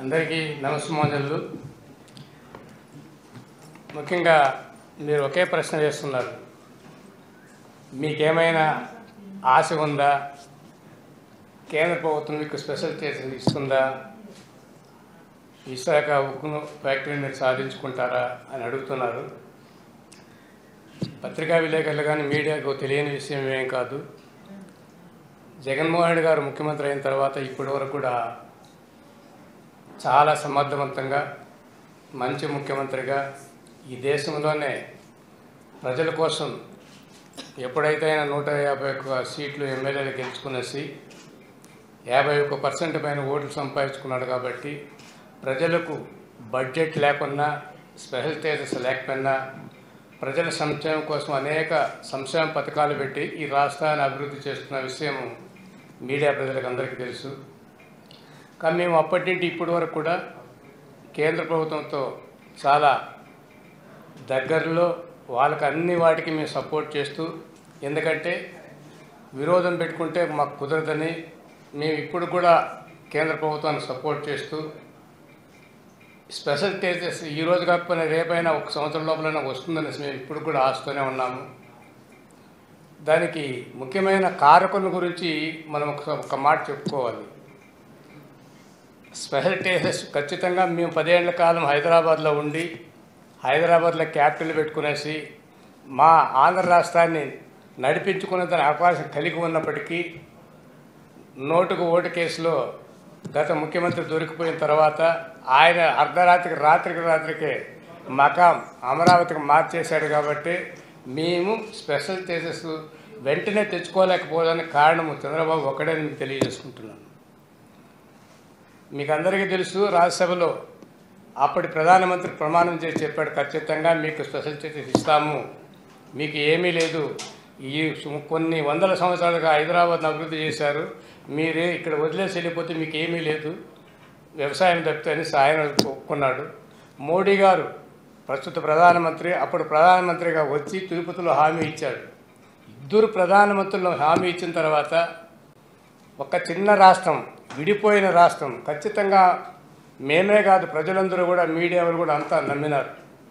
అందరికీ నమస్మాంజలు ముఖ్యంగా మీరు ఒకే ప్రశ్న వేస్తున్నారు మీకేమైనా ఆశ ఉందా కేంద్ర ప్రభుత్వం మీకు స్పెషల్ చేసి ఇస్తుందా విశాఖ ఉక్కును ఫ్యాక్టరీని మీరు సాధించుకుంటారా అని అడుగుతున్నారు పత్రికా విలేకరులు కానీ మీడియాకు తెలియని విషయం ఏం కాదు జగన్మోహన్ రెడ్డి గారు ముఖ్యమంత్రి అయిన తర్వాత ఇప్పటి వరకు కూడా చాలా సమర్థవంతంగా మంచి ముఖ్యమంత్రిగా ఈ దేశంలోనే ప్రజల కోసం ఎప్పుడైతే ఆయన నూట యాభై ఒక్క సీట్లు ఎమ్మెల్యేలు గెలుచుకునేసి యాభై ఒక్క పర్సెంట్ పైన ఓట్లు సంపాదించుకున్నాడు కాబట్టి ప్రజలకు బడ్జెట్ లేకున్నా స్పెషల్ స్టేటస్ లేకపోయినా ప్రజల సంక్షేమం కోసం అనేక సంక్షేమ పథకాలు పెట్టి ఈ రాష్ట్రాన్ని అభివృద్ధి చేస్తున్న విషయం మీడియా ప్రజలకు అందరికీ తెలుసు కానీ మేము అప్పటి నుండి ఇప్పటి వరకు కూడా కేంద్ర ప్రభుత్వంతో చాలా దగ్గరలో వాళ్ళకి అన్ని వాటికి మేము సపోర్ట్ చేస్తూ ఎందుకంటే విరోధం పెట్టుకుంటే మాకు కుదరదని మేము ఇప్పుడు కూడా కేంద్ర ప్రభుత్వానికి సపోర్ట్ చేస్తూ స్పెషల్ స్టేటస్ ఈ రోజు కాకపోయినా రేపైనా ఒక సంవత్సరం లోపలైనా వస్తుందని మేము ఇప్పుడు కూడా ఆశతోనే ఉన్నాము దానికి ముఖ్యమైన కారకుల గురించి మనం ఒక ఒక మాట చెప్పుకోవాలి స్పెషల్ స్టేటస్ ఖచ్చితంగా మేము పదేళ్ల కాలం హైదరాబాద్లో ఉండి హైదరాబాద్లో క్యాపిటల్ పెట్టుకునేసి మా ఆంధ్ర రాష్ట్రాన్ని నడిపించుకునే దాని అవకాశం కలిగి ఉన్నప్పటికీ నోటుకు ఓటు కేసులో గత ముఖ్యమంత్రి దొరికిపోయిన తర్వాత ఆయన అర్ధరాత్రికి రాత్రికి రాత్రికే మకాం అమరావతికి మార్చేశాడు కాబట్టి మేము స్పెషల్ స్టేటస్ వెంటనే తెచ్చుకోలేకపోవడానికి కారణము చంద్రబాబు ఒకడే మీకు తెలియజేసుకుంటున్నాను మీకు అందరికీ తెలుసు రాజ్యసభలో అప్పటి ప్రధానమంత్రి ప్రమాణం చేసి చెప్పాడు ఖచ్చితంగా మీకు స్పెషల్ స్టేటస్ ఇస్తాము మీకు ఏమీ లేదు ఈ సు- కొన్ని వందల సంవత్సరాలుగా హైదరాబాద్ను అభివృద్ధి చేశారు మీరే ఇక్కడ వదిలేసి వెళ్ళిపోతే మీకు ఏమీ లేదు వ్యవసాయం తప్పితే అని ఆయన ఒప్పుకున్నాడు మోడీ గారు ప్రస్తుత ప్రధానమంత్రి అప్పుడు ప్రధానమంత్రిగా వచ్చి తిరుపతిలో హామీ ఇచ్చాడు ఇద్దరు ప్రధానమంత్రులు హామీ ఇచ్చిన తర్వాత ఒక చిన్న రాష్ట్రం విడిపోయిన రాష్ట్రం ఖచ్చితంగా మేమే కాదు ప్రజలందరూ కూడా మీడియా వాళ్ళు కూడా అంతా నమ్మినారు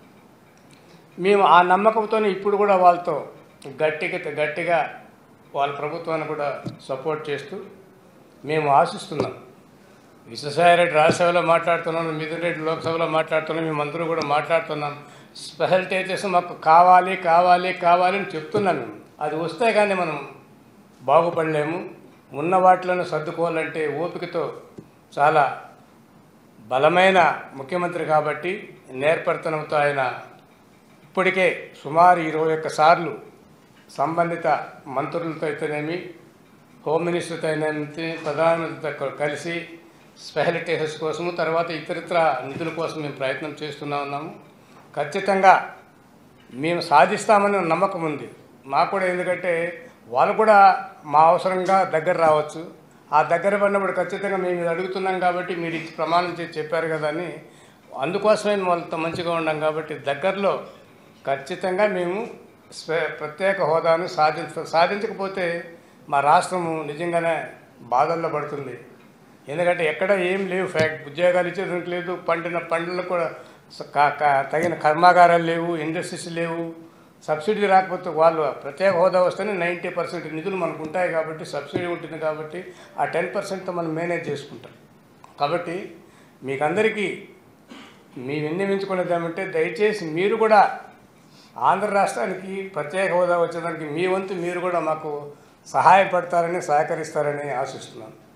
మేము ఆ నమ్మకంతోనే ఇప్పుడు కూడా వాళ్ళతో గట్టిగా గట్టిగా వాళ్ళ ప్రభుత్వాన్ని కూడా సపోర్ట్ చేస్తూ మేము ఆశిస్తున్నాం విశ్వసాయిరెడ్డి రాజ్యసభలో మాట్లాడుతున్నాం మిథున్ రెడ్డి లోక్సభలో మాట్లాడుతున్నాం మేమందరూ కూడా మాట్లాడుతున్నాం స్పెషల్ స్టేటస్ మాకు కావాలి కావాలి కావాలి అని చెప్తున్నాం మేము అది వస్తే కానీ మనం బాగుపడలేము ఉన్న వాటిలను సర్దుకోవాలంటే ఓపికతో చాలా బలమైన ముఖ్యమంత్రి కాబట్టి నేర్పరితనంతో ఆయన ఇప్పటికే సుమారు ఇరవై ఒక్క సార్లు సంబంధిత మంత్రులతో అయితేనేమి హోమ్ మినిస్టర్తో అయితేనేమి ప్రధానమంత్రితో కలిసి స్పెషల్ టెస్ట్ కోసము తర్వాత ఇతరితర నిధుల కోసం మేము ప్రయత్నం చేస్తూనే ఉన్నాము ఖచ్చితంగా మేము సాధిస్తామని నమ్మకం ఉంది మాకు కూడా ఎందుకంటే వాళ్ళు కూడా మా అవసరంగా దగ్గర రావచ్చు ఆ దగ్గర పడినప్పుడు ఖచ్చితంగా మేము ఇది అడుగుతున్నాం కాబట్టి మీరు ఇచ్చి ప్రమాణం చేసి చెప్పారు కదా అని అందుకోసమే మేము వాళ్ళతో మంచిగా ఉన్నాం కాబట్టి దగ్గరలో ఖచ్చితంగా మేము స్వే- ప్రత్యేక హోదాను సాధించ సాధించకపోతే మా రాష్ట్రము నిజంగానే బాధల్లో పడుతుంది ఎందుకంటే ఎక్కడ ఏం లేవు ఫ్యాక్ట్ ఉద్యోగాలు ఇచ్చేదానికి లేదు పండిన పంటలకు కూడా స- కా- కా- తగిన కర్మాగారాలు లేవు ఇండస్ట్రీస్ లేవు సబ్సిడీ రాకపోతే వాళ్ళు ప్రత్యేక హోదా వస్తేనే నైంటీ పర్సెంట్ నిధులు మనకు ఉంటాయి కాబట్టి సబ్సిడీ ఉంటుంది కాబట్టి ఆ టెన్ పర్సెంట్తో మనం మేనేజ్ చేసుకుంటాం కాబట్టి మీకందరికీ మీ విన్నవించుకునేది ఏమంటే దయచేసి మీరు కూడా ఆంధ్ర రాష్ట్రానికి ప్రత్యేక హోదా వచ్చేదానికి మీ వంతు మీరు కూడా మాకు సహాయపడతారని సహకరిస్తారని ఆశిస్తున్నాను